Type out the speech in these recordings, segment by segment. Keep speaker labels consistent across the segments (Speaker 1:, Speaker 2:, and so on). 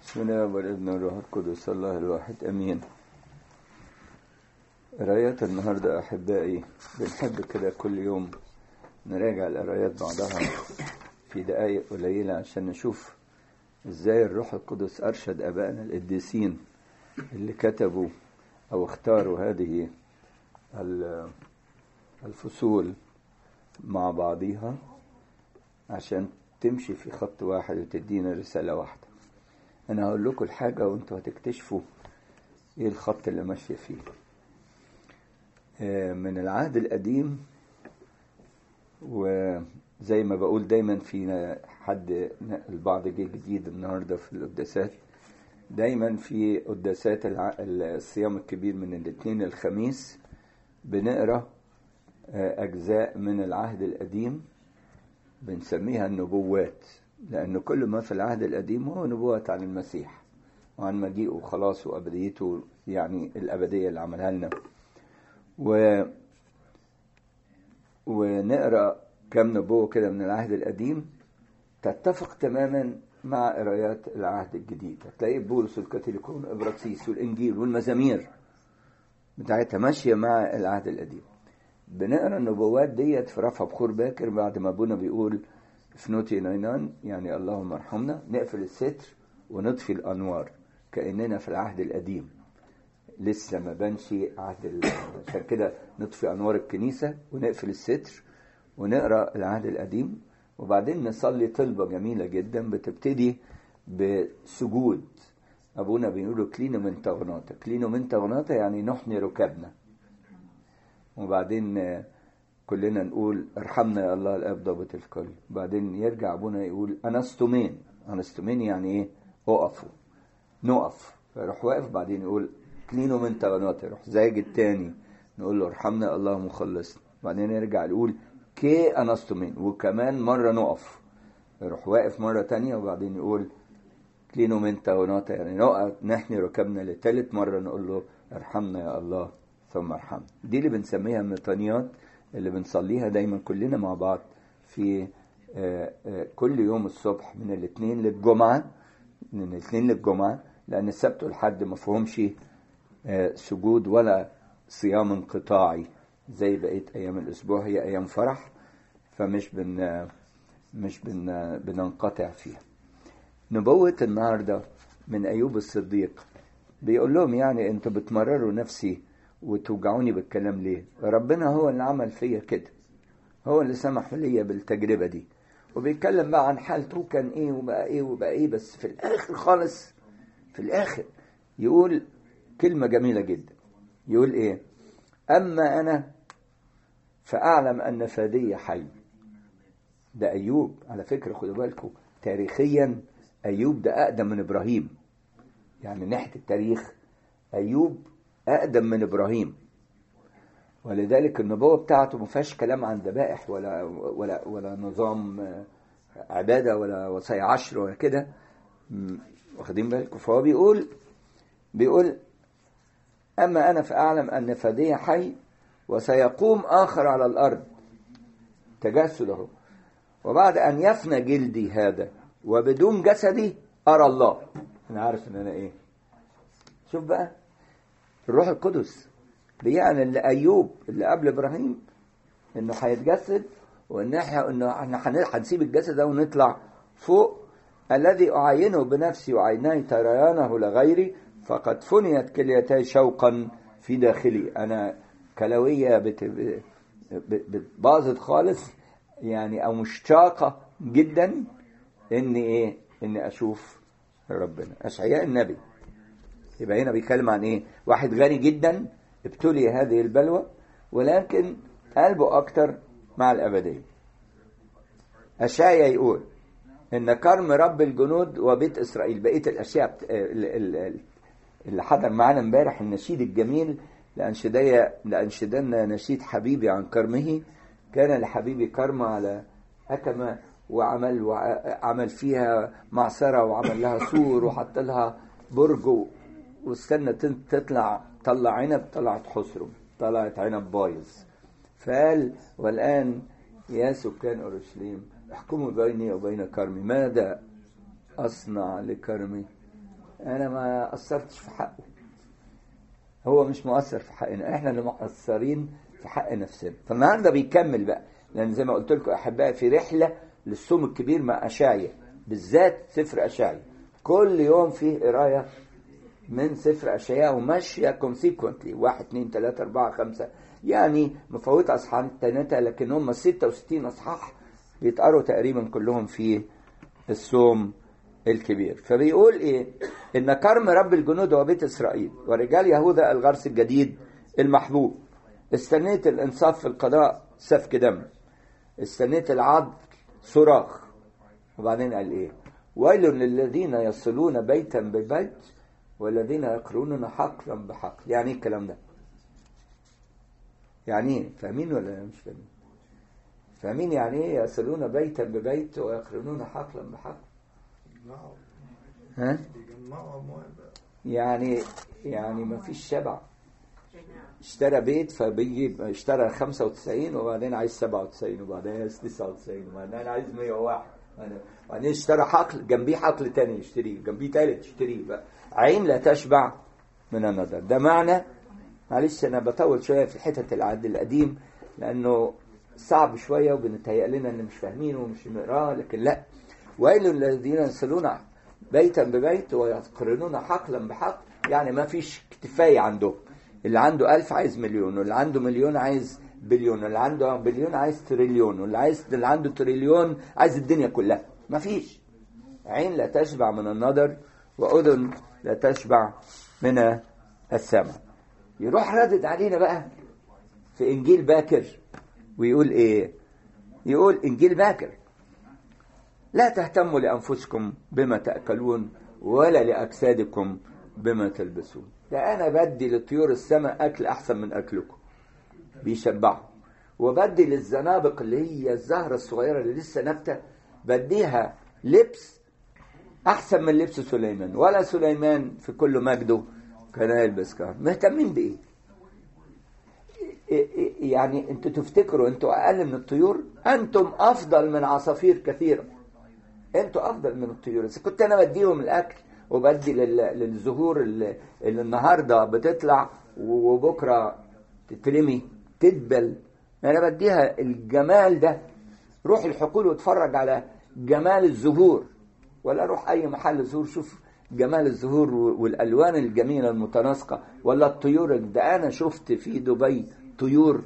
Speaker 1: بسم الله والابن والروح القدس الله الواحد امين قرايات النهارده احبائي بنحب كده كل يوم نراجع القرايات بعضها في دقائق قليله عشان نشوف ازاي الروح القدس ارشد ابائنا القديسين اللي كتبوا او اختاروا هذه الفصول مع بعضيها عشان تمشي في خط واحد وتدينا رسالة واحدة أنا هقول لكم الحاجة وأنتوا هتكتشفوا إيه الخط اللي ماشية فيه من العهد القديم وزي ما بقول دايما في حد البعض جه جديد النهارده في القداسات دايما في قداسات الصيام الكبير من الاثنين الخميس بنقرا أجزاء من العهد القديم بنسميها النبوات لأن كل ما في العهد القديم هو نبوات عن المسيح وعن مجيئه وخلاصه وأبديته يعني الأبدية اللي عملها لنا و ونقرأ كم نبوة كده من العهد القديم تتفق تماما مع قرايات العهد الجديد هتلاقي بولس والكاثوليكون والابراكسيس والانجيل والمزامير بتاعتها ماشيه مع العهد القديم بنقرا النبوات ديت في رفع بخور باكر بعد ما ابونا بيقول فنوتي نينان يعني اللهم ارحمنا نقفل الستر ونطفي الانوار كاننا في العهد القديم لسه ما بانش عهد عشان كده نطفي انوار الكنيسه ونقفل الستر ونقرا العهد القديم وبعدين نصلي طلبه جميله جدا بتبتدي بسجود ابونا بيقولوا كلينو من تغناطه كلينو من تغناطه يعني نحني ركبنا وبعدين كلنا نقول ارحمنا يا الله الاب ضابط الكل وبعدين يرجع ابونا يقول انستمين انستمين يعني ايه اقفوا نقف فيروح واقف بعدين يقول كلينو من تغناطه يروح زايج التاني نقول له ارحمنا يا الله مخلصنا بعدين يرجع يقول كي انستمين وكمان مره نقف يروح واقف مره تانية وبعدين يقول كلينو من تغناطه يعني نقف نحني ركبنا لتالت مره نقول له ارحمنا يا الله ثم ارحمنا دي اللي بنسميها الميطانيات اللي بنصليها دايما كلنا مع بعض في كل يوم الصبح من الاثنين للجمعة من الاثنين للجمعة لأن السبت والحد ما فيهمش سجود ولا صيام انقطاعي زي بقية أيام الأسبوع هي أيام فرح فمش بن مش بن بننقطع فيها نبوة النهاردة من أيوب الصديق بيقول لهم يعني انتوا بتمرروا نفسي وتوجعوني بالكلام ليه ربنا هو اللي عمل فيا كده هو اللي سمح ليا بالتجربة دي وبيتكلم بقى عن حالته كان ايه وبقى ايه وبقى ايه بس في الاخر خالص في الاخر يقول كلمة جميلة جدا يقول ايه اما انا فاعلم ان فادي حي ده ايوب على فكرة خدوا بالكم تاريخيا ايوب ده اقدم من ابراهيم يعني ناحية التاريخ ايوب أقدم من إبراهيم ولذلك النبوة بتاعته ما فيهاش كلام عن ذبائح ولا ولا ولا نظام عبادة ولا وصايا عشر ولا كده واخدين بالكم فهو بيقول بيقول أما أنا فأعلم أن فدي حي وسيقوم آخر على الأرض تجسده وبعد أن يفنى جلدي هذا وبدون جسدي أرى الله أنا عارف إن أنا إيه شوف بقى الروح القدس بيعلن لأيوب اللي قبل إبراهيم إنه هيتجسد وإن إحنا إنه إحنا هنسيب الجسد ده ونطلع فوق الذي أعينه بنفسي وعيناي تريانه لغيري فقد فنيت كليتي شوقا في داخلي أنا كلوية بت... باظت خالص يعني أو مشتاقة جدا إني إيه إني أشوف ربنا أشعياء النبي يبقى هنا بيتكلم عن ايه واحد غني جدا ابتلي هذه البلوى ولكن قلبه اكتر مع الابديه اشعيا يقول ان كرم رب الجنود وبيت اسرائيل بقيه الاشياء اللي حضر معانا امبارح النشيد الجميل لانشدية لانشدنا نشيد حبيبي عن كرمه كان لحبيبي كرم على أكمة وعمل وعمل فيها معصرة وعمل لها سور وحط لها برج واستنى تطلع طلع عنب طلعت حسرم طلعت عنب بايظ فقال والآن يا سكان أورشليم احكموا بيني وبين كرمي ماذا أصنع لكرمي انا ما قصرتش في حقه هو مش مؤثر في حقنا احنا اللي مقصرين في حق نفسنا فالنهارده بيكمل بقى لان زي ما قلت لكم احبائي في رحله للصوم الكبير مع اشعيا بالذات سفر اشعيا كل يوم فيه قرايه من سفر اشعياء وماشيه كونسيكونتلي 1 2 3 4 5 يعني مفوتة اصحاح ثلاثه لكن هم 66 اصحاح بيتقروا تقريبا كلهم في الصوم الكبير فبيقول ايه ان كرم رب الجنود هو بيت اسرائيل ورجال يهوذا الغرس الجديد المحبوب استنيت الانصاف في القضاء سفك دم استنيت العدل صراخ وبعدين قال ايه ويل للذين يصلون بيتا ببيت والذين يقرونون حقلا بحق يعني ايه الكلام ده يعني ايه فاهمين ولا مش فاهمين فاهمين يعني ايه يصلون بيتا ببيت ويقرنون حقلا بحق ها
Speaker 2: بيجمعوا اموال بقى
Speaker 1: يعني يعني ما فيش شبع اشترى بيت فبيجي اشترى 95 وبعدين عايز 97 وبعدين عايز 99 وبعدين عايز 101 وبعدين اشترى حقل جنبيه حقل تاني يشتريه جنبيه تالت يشتريه بقى عين لا تشبع من النظر ده معنى معلش انا بطول شويه في حته العهد القديم لانه صعب شويه وبنتهيأ لنا ان مش فاهمينه ومش نقراه لكن لا ويل الذين يصلون بيتا ببيت ويقرنون حقلا بحق يعني ما فيش كفايه عندهم اللي عنده ألف عايز مليون واللي عنده مليون عايز بليون واللي عنده بليون عايز تريليون واللي عايز اللي عنده تريليون عايز الدنيا كلها ما فيش عين لا تشبع من النظر وأذن لا تشبع من السمع يروح ردد علينا بقى في إنجيل باكر ويقول إيه يقول إنجيل باكر لا تهتموا لأنفسكم بما تأكلون ولا لأجسادكم بما تلبسون ده أنا بدي لطيور السماء أكل أحسن من أكلكم بيشبعهم وبدي للزنابق اللي هي الزهرة الصغيرة اللي لسه نبتة بديها لبس أحسن من لبس سليمان ولا سليمان في كل مجده كان يلبس كهر مهتمين بإيه؟ يعني انتوا تفتكروا انتوا اقل من الطيور انتم افضل من عصافير كثيره انتوا افضل من الطيور بس كنت انا بديهم الاكل وبدي لل- للزهور اللي, اللي النهارده بتطلع وبكره تترمي تدبل انا بديها الجمال ده روح الحقول واتفرج على جمال الزهور ولا روح اي محل زهور شوف جمال الزهور والالوان الجميله المتناسقه ولا الطيور ده انا شفت في دبي طيور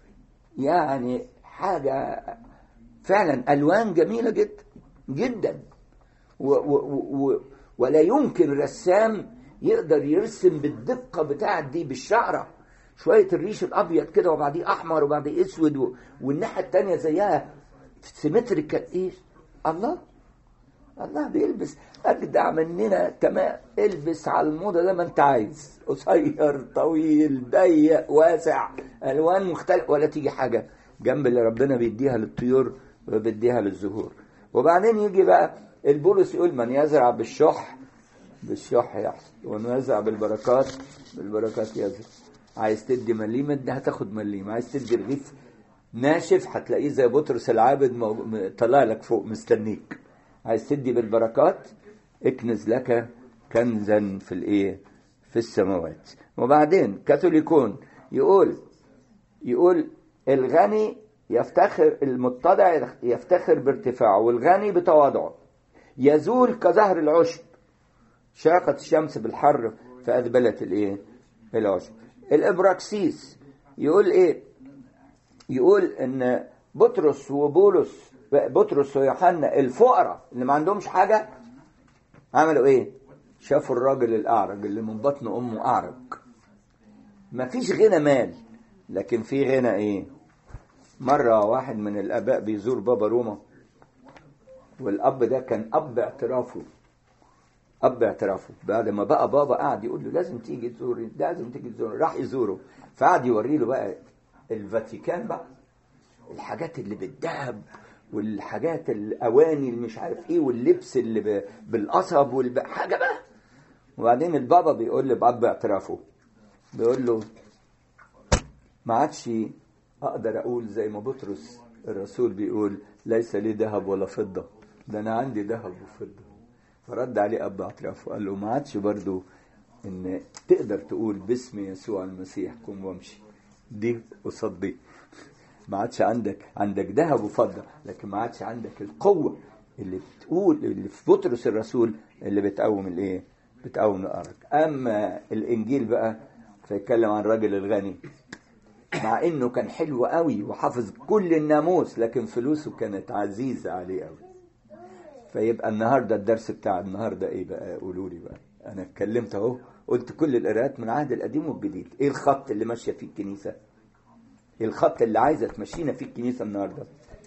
Speaker 1: يعني حاجه فعلا الوان جميله جدا جدا و و و ولا يمكن رسام يقدر يرسم بالدقه بتاعت دي بالشعره شويه الريش الابيض كده وبعديه احمر وبعديه اسود و... والناحيه الثانيه زيها سيمتريكال ايه الله الله بيلبس اجدع مننا تمام البس على الموضه زي ما انت عايز قصير طويل ضيق واسع الوان مختلفه ولا تيجي حاجه جنب اللي ربنا بيديها للطيور وبيديها للزهور وبعدين يجي بقى البولس يقول من يزرع بالشح بالشح يحصد ومن يزرع بالبركات بالبركات يزرع عايز تدي مليم ادي هتاخد مليم عايز تدي رغيف ناشف هتلاقيه زي بطرس العابد مو- طلع لك فوق مستنيك عايز تدي بالبركات اكنز لك كنزا في الايه في السماوات وبعدين كاثوليكون يقول يقول الغني يفتخر المتضع يفتخر بارتفاعه والغني بتواضعه يزول كزهر العشب شاقت الشمس بالحر فأذبلت الايه العشب الابراكسيس يقول ايه يقول ان بطرس وبولس بطرس ويوحنا الفقراء اللي ما عندهمش حاجه عملوا ايه شافوا الراجل الاعرج اللي من بطن امه اعرج ما فيش غنى مال لكن في غنى ايه مره واحد من الاباء بيزور بابا روما والاب ده كان اب اعترافه اب اعترافه بعد ما بقى بابا قعد يقول له لازم تيجي تزوري لازم تيجي تزوري راح يزوره فقعد يوري له بقى الفاتيكان بقى الحاجات اللي بالذهب والحاجات الاواني اللي مش عارف ايه واللبس اللي ب- بالقصب والب... حاجه بقى وبعدين البابا بيقول لباب اعترافه بيقول له ما عادش اقدر اقول زي ما بطرس الرسول بيقول ليس لي ذهب ولا فضه ده انا عندي ذهب وفضه فرد عليه اب اعتراف وقال له ما عادش برضو ان تقدر تقول باسم يسوع المسيح قم وامشي دي قصاد دي ما عادش عندك عندك ذهب وفضه لكن ما عادش عندك القوه اللي بتقول اللي في بطرس الرسول اللي بتقوم الايه بتقوم الارض اما الانجيل بقى فيتكلم عن الراجل الغني مع انه كان حلو قوي وحافظ كل الناموس لكن فلوسه كانت عزيزه عليه قوي فيبقى النهارده الدرس بتاع النهارده ايه بقى قولوا لي بقى انا اتكلمت اهو قلت كل القراءات من العهد القديم والجديد ايه الخط اللي ماشيه فيه الكنيسه ايه الخط اللي عايزه تمشينا فيه الكنيسه النهارده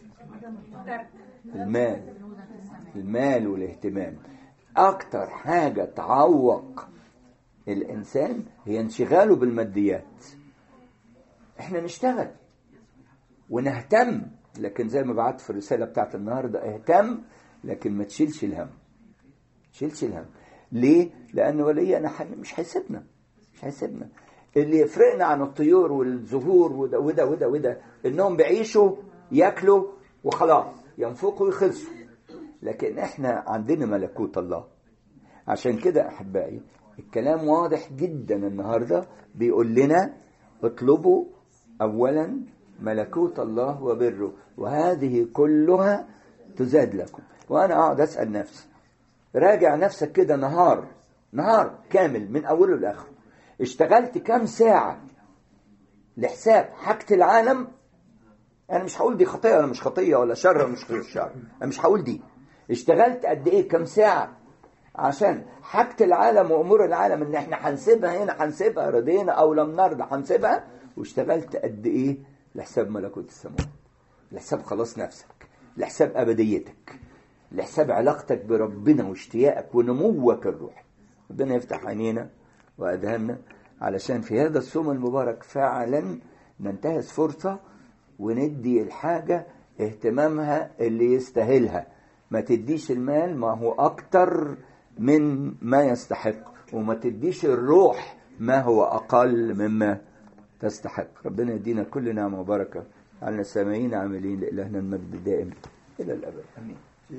Speaker 1: المال المال والاهتمام اكتر حاجه تعوق الانسان هي انشغاله بالماديات احنا نشتغل ونهتم لكن زي ما بعت في الرساله بتاعت النهارده اهتم لكن ما تشيلش الهم تشيلش الهم ليه لان ولي انا مش هيسيبنا مش هيسيبنا اللي يفرقنا عن الطيور والزهور وده وده وده وده انهم بيعيشوا ياكلوا وخلاص ينفقوا ويخلصوا لكن احنا عندنا ملكوت الله عشان كده احبائي الكلام واضح جدا النهارده بيقول لنا اطلبوا اولا ملكوت الله وبره وهذه كلها تزاد لكم وانا اقعد اسال نفسي راجع نفسك كده نهار نهار كامل من اوله لاخره اشتغلت كام ساعه لحساب حاجه العالم انا مش هقول دي خطيه ولا مش خطيه ولا شر ولا مش شر انا مش هقول دي اشتغلت قد ايه كام ساعه عشان حاجة العالم وأمور العالم إن إحنا هنسيبها هنا هنسيبها رضينا أو لم نرضى هنسيبها واشتغلت قد إيه لحساب ملكوت السماوات لحساب خلاص نفسك لحساب أبديتك لحساب علاقتك بربنا واشتياقك ونموك الروحي ربنا يفتح عينينا وأذهاننا علشان في هذا الصوم المبارك فعلا ننتهز فرصة وندي الحاجة اهتمامها اللي يستاهلها ما تديش المال ما هو أكتر من ما يستحق وما تديش الروح ما هو أقل مما تستحق ربنا يدينا كل نعمة وبركة على السامعين عاملين لإلهنا المجد الدائم إلى الأبد آمين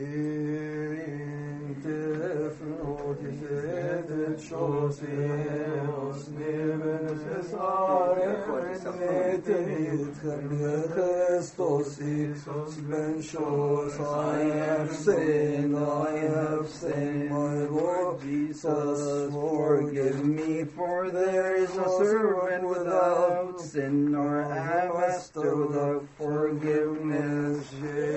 Speaker 2: I have sinned, I have sinned, my Lord Jesus, forgive me, for there is no servant without sin, nor a master without forgiveness.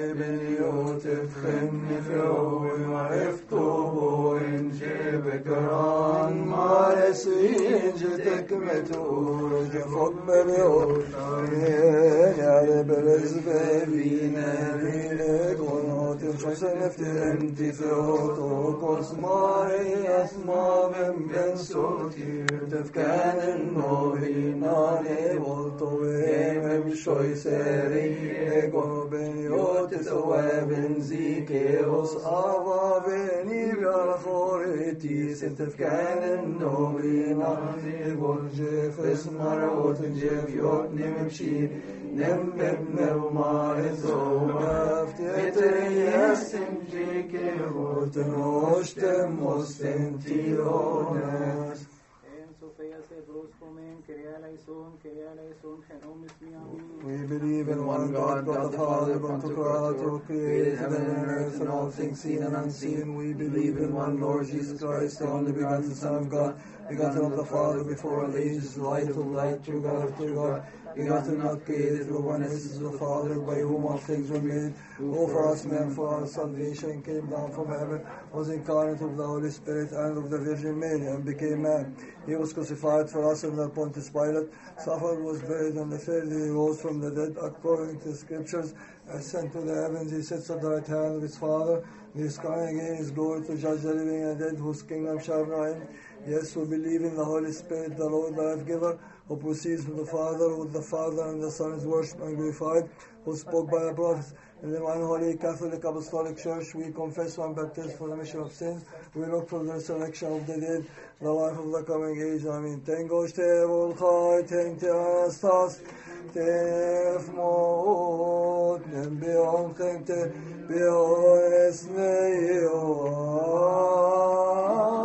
Speaker 2: ويفتوه إن جيبك ران ما رسينجتك متور جفوك مليون يعني بالنسبة فينا بينك ونوت الحسن افترمتي في عطوك واسمعي اسمع من بين صوتي تفكان النوبي ناري والطويم بشوي ساري وبين يوت ثواب زيكي وصابا بيني بأرفورتي ستفكان النوبي ناري والجيف اسمر وتنجيف يوتني ممشي نم ببن وما الزوما افتتري يستنجيكي وتنوش تموس تنتيوناس We believe in one God, God the Father, born to God, who created heaven and earth and all things seen and unseen. We believe in one Lord Jesus Christ, the only begotten Son of God, begotten of the Father before all ages, light of light, true God of true God, begotten, not created, who one essence of the Father, by whom all things were made, who for us men, for our salvation, came down from heaven, was incarnate of the Holy Spirit and of the Virgin Mary, and became man. He was crucified for us under Pontius Pilate, suffered, was buried, and the third day he rose from the dead, according to the Scriptures, ascended to the heavens, he sits at the right hand of his Father, he is coming again in his glory to judge the living and the dead, whose kingdom shall have no end. Yes, we believe in the Holy Spirit, the Lord, the life giver, who proceeds from the Father, with the Father and the Son is worshipped and glorified, who spoke by the prophets. In the one holy Catholic Apostolic Church, we confess one baptism for the remission of sins. We look for the resurrection of the dead, the life of the coming age. Amen. Tengo te volchai, ten te anastas, tef mot, nem beon gente, beon es neo.